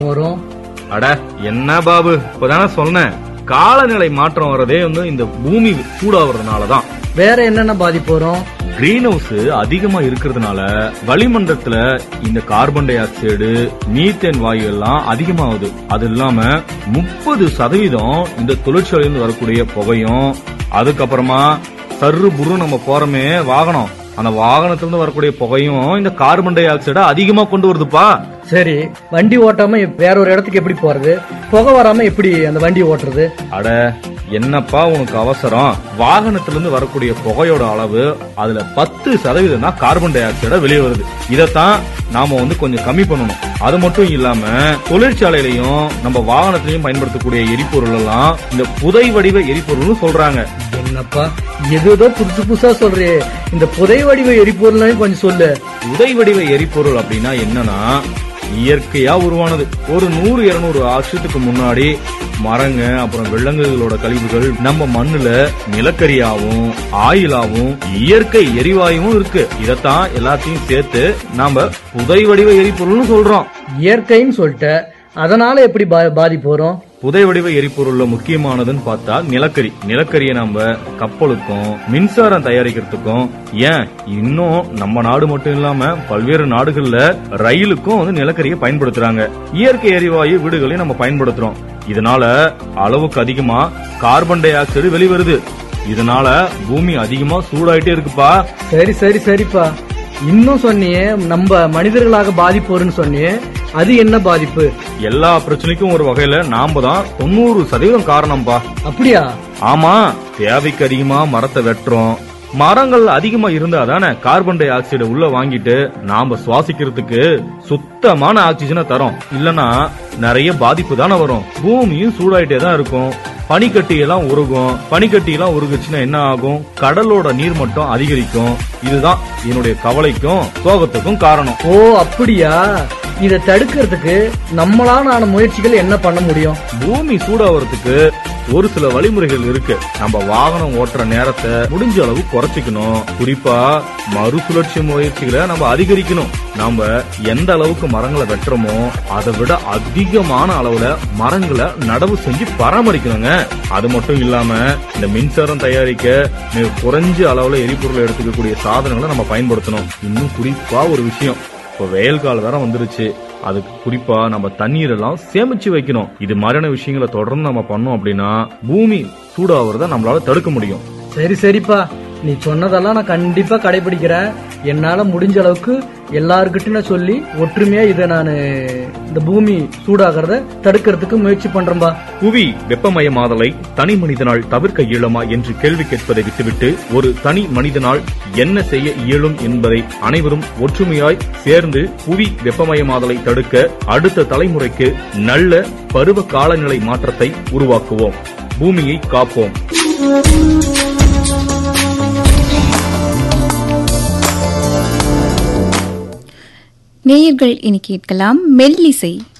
வரும் அட என்ன பாபு இப்பதானே சொன்னேன் காலநிலை மாற்றம் வரதே வந்து இந்த பூமி சூடாவறதுனாலதான் வேற என்னென்ன பாதிப்பு வரும் கிரீன் ஹவுஸ் அதிகமா இருக்கிறதுனால வளிமண்டலத்துல இந்த கார்பன் டை ஆக்சைடு மீத்தேன் வாயு எல்லாம் அதிகமாகுது அது இல்லாம முப்பது சதவீதம் இந்த தொழிற்சாலையிலிருந்து வரக்கூடிய புகையும் அதுக்கப்புறமா சர்ரு புரு நம்ம போறோமே வாகனம் அந்த வாகனத்திலிருந்து வரக்கூடிய புகையும் இந்த கார்பன் டை ஆக்சைடை அதிகமா கொண்டு வருதுப்பா சரி வண்டி ஓட்டாம வேற ஒரு இடத்துக்கு எப்படி போறது புகை வராம எப்படி அந்த வண்டி ஓட்டுறது அட என்னப்பா உனக்கு அவசரம் வாகனத்திலிருந்து வரக்கூடிய புகையோட அளவு அதுல பத்து சதவீதம் தான் கார்பன் டை ஆக்சைடா வெளியே வருது இதைத்தான் நாம வந்து கொஞ்சம் கம்மி பண்ணணும் அது மட்டும் இல்லாம தொழிற்சாலையிலையும் நம்ம வாகனத்திலையும் பயன்படுத்தக்கூடிய எரிபொருள் எல்லாம் இந்த புதை வடிவ எரிபொருள்னு சொல்றாங்க என்னப்பா எதுதோ புதுசு புதுசா சொல்றியே இந்த புதை வடிவ எரிபொருளையும் கொஞ்சம் சொல்லு புதை வடிவ எரிபொருள் அப்படின்னா என்னன்னா இயற்கையா உருவானது ஒரு நூறு இருநூறு வருஷத்துக்கு முன்னாடி மரங்க அப்புறம் விலங்குகளோட கழிவுகள் நம்ம மண்ணுல நிலக்கரியாவும் ஆயிலாவும் இயற்கை எரிவாயுவும் இருக்கு இதத்தான் எல்லாத்தையும் சேர்த்து நாம புதை வடிவ எரிபொருள்னு சொல்றோம் இயற்கைன்னு சொல்லிட்ட அதனால எப்படி பா- பாதிப்பு வரும் புதை வடிவ எரிபொருள்ல முக்கியமானதுன்னு பார்த்தா நிலக்கரி நிலக்கரியை நம்ம கப்பலுக்கும் மின்சாரம் தயாரிக்கிறதுக்கும் ஏன் இன்னும் நம்ம நாடு மட்டும் இல்லாம பல்வேறு நாடுகள்ல ரயிலுக்கும் வந்து நிலக்கரியை பயன்படுத்துறாங்க இயற்கை எரிவாயு வீடுகளையும் நம்ம பயன்படுத்துறோம் இதனால அளவுக்கு அதிகமா கார்பன் டை ஆக்சைடு வெளிவருது இதனால பூமி அதிகமா சூடாயிட்டே இருக்குப்பா சரி சரி சரிப்பா இன்னும் சொன்னியே நம்ம மனிதர்களாக பாதிப்பு வரும்னு சொன்னியே அது என்ன பாதிப்பு எல்லா பிரச்சனைக்கும் ஒரு வகையில நாம தான் தொண்ணூறு சதவீதம் காரணம்பா அப்படியா ஆமா தேவைக்கு அதிகமா மரத்தை வெட்டுறோம் மரங்கள் அதிகமா இருந்தா தானே கார்பன் டை ஆக்சைடு உள்ள வாங்கிட்டு நாம சுவாசிக்கிறதுக்கு சுத்தமான ஆக்சிஜனை தரோம் இல்லனா நிறைய பாதிப்பு தானே வரும் பூமியும் சூடாயிட்டே தான் இருக்கும் பனிக்கட்டி எல்லாம் உருகும் பனிக்கட்டி எல்லாம் உருகுச்சுன்னா என்ன ஆகும் கடலோட நீர் மட்டம் அதிகரிக்கும் இதுதான் என்னுடைய கவலைக்கும் சோகத்துக்கும் காரணம் ஓ அப்படியா இத தடுக்கிறதுக்கு நம்மளான ஆன முயற்சிகள் என்ன பண்ண முடியும் பூமி சூடாவறதுக்கு ஒரு சில வழிமுறைகள் இருக்கு நம்ம வாகனம் ஓட்டுற நேரத்தை முடிஞ்ச அளவு குறைச்சிக்கணும் குறிப்பா மறுசுழற்சி முயற்சிகளை நம்ம அதிகரிக்கணும் நாம எந்த அளவுக்கு மரங்களை வெட்டுறோமோ அதை விட அதிகமான அளவுல மரங்களை நடவு செஞ்சு பராமரிக்கணுங்க அது மட்டும் இல்லாம இந்த மின்சாரம் தயாரிக்க மிக குறைஞ்ச அளவுல எரிபொருளை எடுத்துக்கக்கூடிய சாதனங்களை நம்ம பயன்படுத்தணும் இன்னும் குறிப்பா ஒரு விஷயம் இப்போ வெயில் காலம் வேற வந்துருச்சு அதுக்கு குறிப்பா நம்ம தண்ணீர் எல்லாம் சேமிச்சு வைக்கணும் இது மாதிரியான விஷயங்களை தொடர்ந்து நம்ம பண்ணோம் அப்படின்னா பூமி சூடாகிறத நம்மளால தடுக்க முடியும் சரி சரிப்பா நீ சொன்னதெல்லாம் நான் கண்டிப்பா கடைபிடிக்கிறேன் என்னால முடிஞ்ச அளவுக்கு எல்லாருக்கிட்டும் நான் சொல்லி ஒற்றுமையா இதை நான் இந்த பூமி சூடாகிறத தடுக்கிறதுக்கு முயற்சி பண்றேன்பா புவி வெப்பமயமாதலை தனி மனிதனால் தவிர்க்க இயலுமா என்று கேள்வி கேட்பதை விட்டுவிட்டு ஒரு தனி மனிதனால் என்ன செய்ய இயலும் என்பதை அனைவரும் ஒற்றுமையாய் சேர்ந்து புவி வெப்பமயமாதலை தடுக்க அடுத்த தலைமுறைக்கு நல்ல பருவ காலநிலை மாற்றத்தை உருவாக்குவோம் பூமியை காப்போம் நேயர்கள் இனி கேட்கலாம் மெல்லிசை